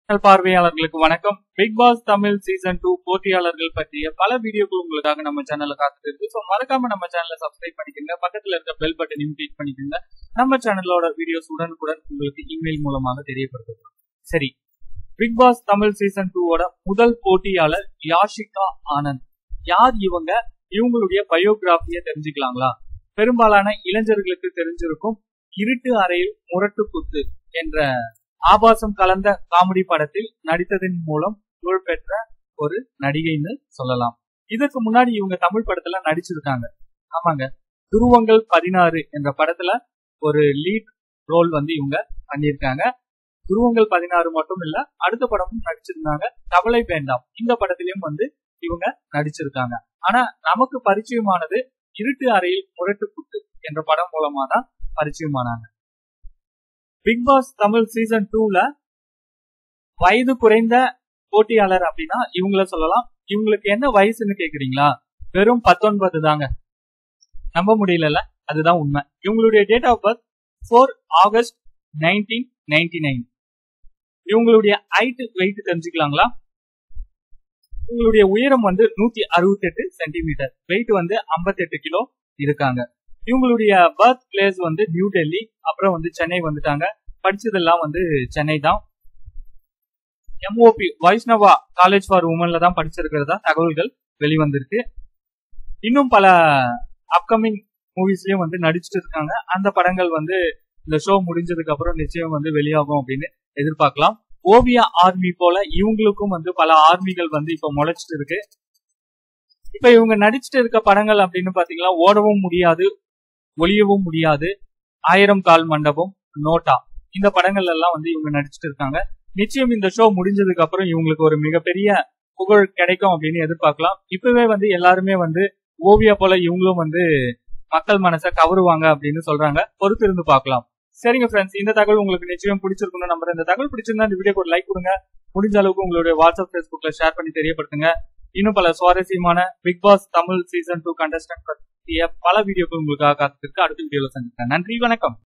channel பார்வையாளர்களுக்கு வணக்கம் big boss Tamil season two போட்டியாளர்கள் பற்றிய பல வீடியோக்கள் உங்களுக்காக நம்ம சேனல்ல காத்துட்டு இருக்கு ஸோ மறக்காம நம்ம சேனலை சப்ஸ்கிரைப் பண்ணிக்கோங்க பக்கத்துல இருக்க பெல் பட்டனையும் கிளிக் பண்ணிக்கோங்க நம்ம சேனலோட வீடியோஸ் உடனுக்குடன் உங்களுக்கு இமெயில் மூலமாக தெரியப்படுத்தப்படும் சரி பிக் பாஸ் தமிழ் சீசன் டூவோட முதல் போட்டியாளர் யாஷிகா ஆனந்த் யார் இவங்க இவங்களுடைய பயோகிராஃபியை தெரிஞ்சுக்கலாங்களா பெரும்பாலான இளைஞர்களுக்கு தெரிஞ்சிருக்கும் இருட்டு அறையில் முரட்டு குத்து என்ற ஆபாசம் கலந்த காமெடி படத்தில் நடித்ததன் மூலம் புகழ் பெற்ற ஒரு நடிகைன்னு சொல்லலாம் இதுக்கு முன்னாடி இவங்க தமிழ் படத்துல நடிச்சிருக்காங்க ஆமாங்க துருவங்கள் பதினாறு என்ற படத்துல ஒரு லீட் ரோல் வந்து இவங்க பண்ணியிருக்காங்க துருவங்கள் பதினாறு மட்டும் இல்ல அடுத்த படமும் நடிச்சிருந்தாங்க கவலை வேண்டாம் இந்த படத்திலயும் வந்து இவங்க நடிச்சிருக்காங்க ஆனா நமக்கு பரிச்சயமானது இருட்டு அறையில் முரட்டு குத்து என்ற படம் மூலமா தான் பரிச்சயமானாங்க பிக் பாஸ் தமிழ் சீசன் டூல வயது குறைந்த போட்டியாளர் அப்படின்னா இவங்கள சொல்லலாம் இவங்களுக்கு என்ன வயசுன்னு கேக்குறீங்களா வெறும் பத்தொன்பது தாங்க நம்ப முடியல அதுதான் உண்மை இவங்களுடைய date of birth four August nineteen ninety nine இவங்களுடைய ஹைட் வெயிட் தெரிஞ்சுக்கலாங்களா இவங்களுடைய உயரம் வந்து நூத்தி அறுபத்தி எட்டு சென்டிமீட்டர் வெயிட் வந்து ஐம்பத்தெட்டு கிலோ இருக்காங்க இவங்களுடைய பர்த் பிளேஸ் வந்து நியூ டெல்லி அப்புறம் வந்து சென்னை வந்துட்டாங்க படிச்சதெல்லாம் வந்து சென்னை தான் எம்ஓபி வைஷ்ணவா காலேஜ் ஃபார் உமன்ல தான் படிச்சிருக்கிறதா தகவல்கள் வெளிவந்திருக்கு இன்னும் பல அப்கமிங் மூவிஸ்லயும் வந்து நடிச்சிட்டு இருக்காங்க அந்த படங்கள் வந்து இந்த ஷோ முடிஞ்சதுக்கு அப்புறம் நிச்சயம் வந்து வெளியாகும் அப்படின்னு எதிர்பார்க்கலாம் ஓவியா ஆர்மி போல இவங்களுக்கும் வந்து பல ஆர்மிகள் வந்து இப்ப முளைச்சிட்டு இருக்கு இப்ப இவங்க நடிச்சிட்டு இருக்க படங்கள் அப்படின்னு பாத்தீங்கன்னா ஓடவும் முடியாது ஒளியவும் முடியாது ஆயிரம் கால் மண்டபம் நோட்டா இந்த படங்கள் எல்லாம் வந்து இவங்க நடிச்சிட்டு இருக்காங்க நிச்சயம் இந்த ஷோ முடிஞ்சதுக்கு அப்புறம் இவங்களுக்கு ஒரு மிகப்பெரிய புகழ் கிடைக்கும் அப்படின்னு எதிர்பார்க்கலாம் இப்பவே வந்து எல்லாருமே வந்து ஓவியா போல இவங்களும் வந்து மக்கள் மனசை கவருவாங்க அப்படின்னு சொல்றாங்க பொறுத்து இருந்து பார்க்கலாம் சரிங்க ஃப்ரெண்ட்ஸ் இந்த தகவல் உங்களுக்கு நிச்சயம் பிடிச்சிருக்கணும் நம்புறேன் இந்த தகவல் பிடிச்சிருந்தா இந்த வீடியோக்கு ஒரு லைக் கொடுங்க முடிஞ்ச அளவுக்கு உங்களுடைய வாட்ஸ்அப் ஃபேஸ்புக்ல ஷேர் பண்ணி தெரியப்படுத்துங்க இன்னும் பல சுவாரஸ்யமான big boss Tamil season two contestant பற்றிய பல வீடியோக்கள் உங்களுக்காக காத்துருக்கு அடுத்த வீடியோல சந்திக்கிறேன் நன்றி வணக்கம்